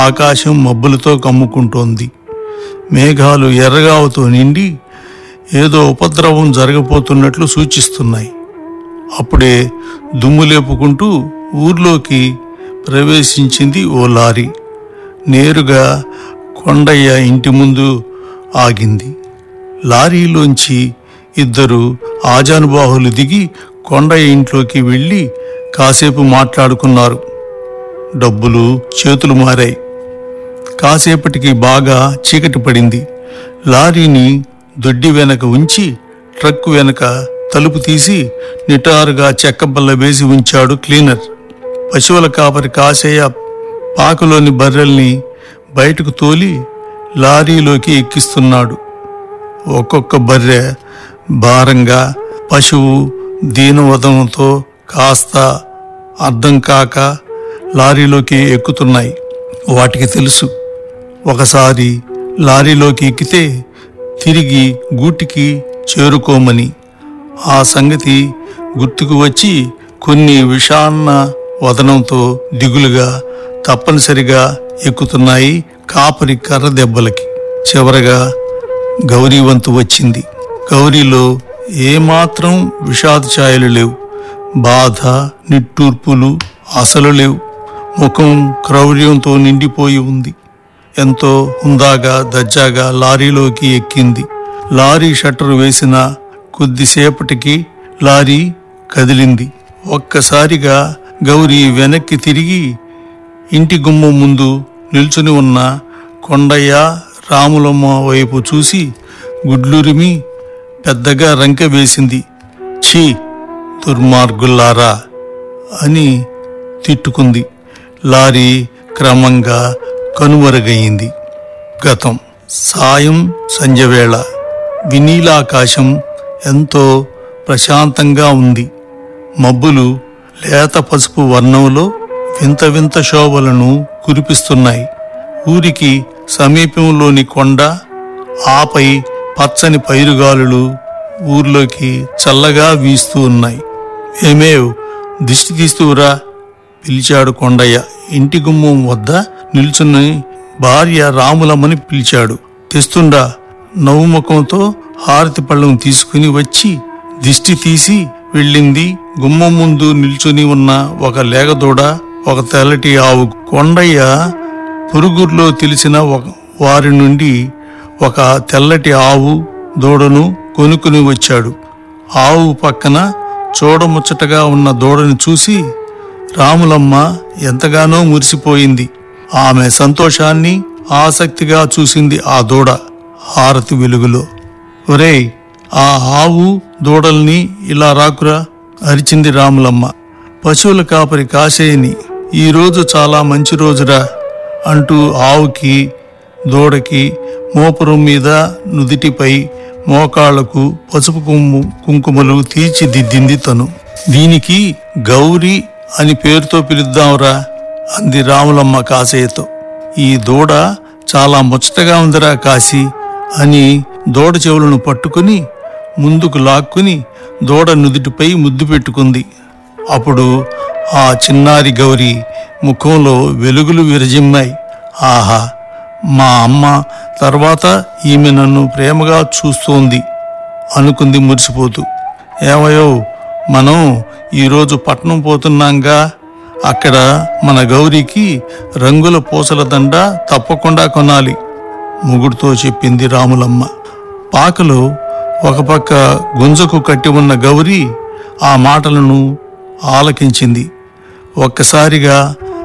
ఆకాశం మబ్బులతో కమ్ముకుంటోంది మేఘాలు ఎర్రగావుతో నిండి ఏదో ఉపద్రవం జరగబోతున్నట్లు సూచిస్తున్నాయి అప్పుడే దుమ్ము లేపుకుంటూ ఊర్లోకి ప్రవేశించింది ఓ లారీ నేరుగా కొండయ్య ఇంటి ముందు ఆగింది లారీలోంచి ఇద్దరు ఆజానుబాహులు దిగి కొండయ్య ఇంట్లోకి వెళ్ళి కాసేపు మాట్లాడుకున్నారు డబ్బులు చేతులు మారాయి కాసేపటికి బాగా చీకటి పడింది లారీని దొడ్డి వెనక ఉంచి ట్రక్ వెనక తలుపు తీసి నిటారుగా చెక్కబల్ల వేసి ఉంచాడు క్లీనర్ పశువుల కాపరి కాసేయ పాకలోని బర్రెల్ని బయటకు తోలి లారీలోకి ఎక్కిస్తున్నాడు ఒక్కొక్క బర్రె భారంగా పశువు దీనవదనంతో కాస్త అర్థం కాక లారీలోకి ఎక్కుతున్నాయి వాటికి తెలుసు ఒకసారి లారీలోకి ఎక్కితే తిరిగి గూటికి చేరుకోమని ఆ సంగతి గుర్తుకు వచ్చి కొన్ని విషాన్న వదనంతో దిగులుగా తప్పనిసరిగా ఎక్కుతున్నాయి కాపరి కర్ర దెబ్బలకి చివరగా గౌరీ వంతు వచ్చింది గౌరీలో ఏమాత్రం విషాద ఛాయలు లేవు బాధ నిట్టూర్పులు అసలు లేవు ముఖం క్రౌర్యంతో నిండిపోయి ఉంది ఎంతో హుందాగా దర్జాగా లారీలోకి ఎక్కింది లారీ షట్టర్ వేసిన కొద్దిసేపటికి లారీ కదిలింది ఒక్కసారిగా గౌరీ వెనక్కి తిరిగి ఇంటి గుమ్మం ముందు నిల్చుని ఉన్న కొండయ్య రాములమ్మ వైపు చూసి గుడ్లురిమి పెద్దగా రంకె వేసింది ఛీ దుర్మార్గుల్లారా అని తిట్టుకుంది లారీ క్రమంగా కనుమరుగయింది గతం సాయం సంధ్యవేళ వినీలాకాశం ఎంతో ప్రశాంతంగా ఉంది మబ్బులు లేత పసుపు వర్ణంలో వింత వింత శోభలను కురిపిస్తున్నాయి ఊరికి సమీపంలోని కొండ ఆపై పచ్చని పైరుగాలులు ఊర్లోకి చల్లగా వీస్తూ ఉన్నాయి ఏమేవ్ దిష్టి తీస్తూరా పిలిచాడు కొండయ్య ఇంటి గుమ్మం వద్ద నిల్చుని భార్య రాములమ్మని పిలిచాడు తెస్తుండా నవ్వుముఖంతో హారతి పళ్ళం తీసుకుని వచ్చి దిష్టి తీసి వెళ్ళింది గుమ్మం ముందు నిల్చుని ఉన్న ఒక లేగదూడ ఒక తెల్లటి ఆవు కొండయ్య పురుగుర్లో తెలిసిన ఒక వారి నుండి ఒక తెల్లటి ఆవు దూడను కొనుక్కుని వచ్చాడు ఆవు పక్కన చూడముచ్చటగా ఉన్న దూడని చూసి రాములమ్మ ఎంతగానో మురిసిపోయింది ఆమె సంతోషాన్ని ఆసక్తిగా చూసింది ఆ దూడ హారతి వెలుగులో ఒరేయ్ ఆ ఆవు దూడల్ని ఇలా రాకురా అరిచింది రాములమ్మ పశువుల కాపరి కాసేయని ఈరోజు చాలా మంచి రోజురా అంటూ ఆవుకి దూడకి మోపురం మీద నుదిటిపై మోకాళ్లకు పసుపు కుంకు కుంకుమలు తీర్చిదిద్దింది తను దీనికి గౌరీ అని పేరుతో పిలుద్దాంరా అంది రాములమ్మ కాసేయతో ఈ దూడ చాలా ముచ్చటగా ఉందిరా కాశీ అని దూడ చెవులను పట్టుకుని ముందుకు లాక్కుని దూడ నుదుటిపై ముద్దు పెట్టుకుంది అప్పుడు ఆ చిన్నారి గౌరి ముఖంలో వెలుగులు విరజిమ్మాయి ఆహా మా అమ్మ తర్వాత ఈమె నన్ను ప్రేమగా చూస్తోంది అనుకుంది మురిసిపోతూ ఏమయో మనం ఈరోజు పట్నం పోతున్నాంగా అక్కడ మన గౌరీకి రంగుల పూసల దండ తప్పకుండా కొనాలి ముగుడుతో చెప్పింది రాములమ్మ పాకలో ఒక పక్క గుంజకు కట్టి ఉన్న గౌరీ ఆ మాటలను ఆలకించింది ఒక్కసారిగా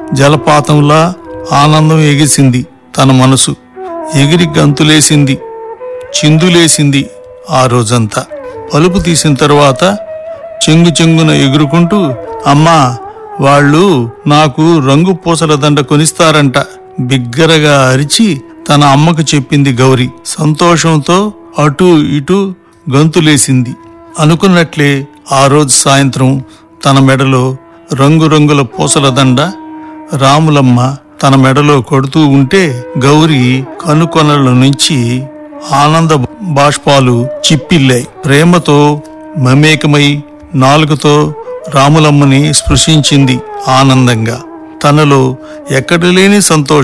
జలపాతంలా ఆనందం ఎగిసింది తన మనసు ఎగిరి గంతులేసింది చిందులేసింది ఆ రోజంతా పలుపు తీసిన తరువాత చెంగు చెంగున ఎగురుకుంటూ అమ్మా వాళ్ళు నాకు రంగు పూసల దండ కొనిస్తారంట బిగ్గరగా అరిచి తన అమ్మకు చెప్పింది గౌరి సంతోషంతో అటు ఇటు గంతులేసింది అనుకున్నట్లే ఆ రోజు సాయంత్రం తన మెడలో రంగురంగుల పూసల దండ రాములమ్మ తన మెడలో కొడుతూ ఉంటే గౌరి కనుకొనల నుంచి ఆనంద బాష్పాలు చిప్పిల్లాయి ప్రేమతో మమేకమై నాలుగుతో రాములమ్మని స్పృశించింది ఆనందంగా తనలో ఎక్కడలేని సంతోషం